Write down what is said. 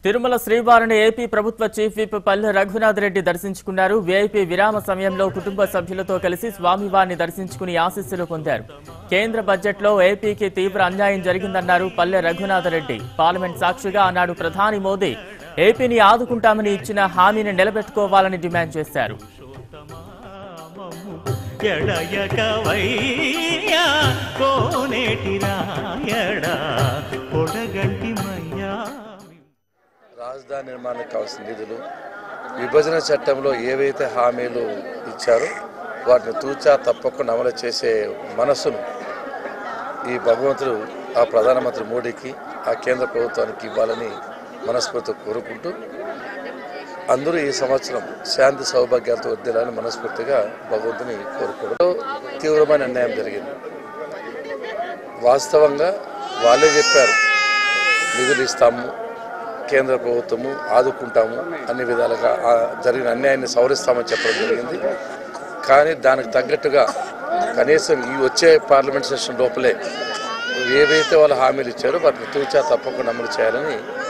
తిరుమల శ్రీవారిని ఏపీ ప్రభుత్వ chief whip పల్లె రఘునాథ్ రెడ్డి దర్శించుకున్నారు వీఐపీ విరామ సమయంలో కుటుంబ సభ్యులతో కలిసి స్వామివారిని దర్శించుకుని ఆశీస్సులు పొందారు కేంద్ర బడ్జెట్లో ఏపీకి తీవ్ర అన్యాయం జరిగిందన్నారు పల్లె రఘునాథ్ రెడ్డి పార్లమెంట్ సాక్షిగా ఆనాడు ప్రధాని మోదీ ఏపీని ఆదుకుంటామని ఇచ్చిన హామీని నిలబెట్టుకోవాలని డిమాండ్ చేశారు ఎడయకవయ్యా కోనేటి రాయడా పొడగంటి మయ్యా రాజధాని నిర్మాణానికి కావాల్సిన నిధులు విభజన చట్టంలో ఏవైతే హామీలు ఇచ్చారో వాటిని తూచా తప్పకుండా అమలు చేసే మనసును ఈ భగవంతుడు ఆ ప్రధానమంత్రి మోడీకి ఆ కేంద్ర ప్రభుత్వానికి ఇవ్వాలని మనస్ఫూర్తి కోరుకుంటూ అందరూ ఈ సంవత్సరం శాంతి సౌభాగ్యాలతో వర్దిల్లాలని మనస్ఫూర్తిగా భగవంతుని కోరుకోవడం తీవ్రమైన అన్యాయం జరిగింది వాస్తవంగా వాళ్ళే చెప్పారు నిధులు ఇస్తాము కేంద్ర ప్రభుత్వము ఆదుకుంటాము అన్ని విధాలుగా ఆ జరిగిన అన్యాయాన్ని సవరిస్తామని చెప్పడం జరిగింది కానీ దానికి తగ్గట్టుగా కనీసం ఈ వచ్చే పార్లమెంట్ సెషన్ లోపలే ఏవైతే వాళ్ళు హామీలు ఇచ్చారో వాటిని తూచా తప్పకుండా అమలు చేయాలని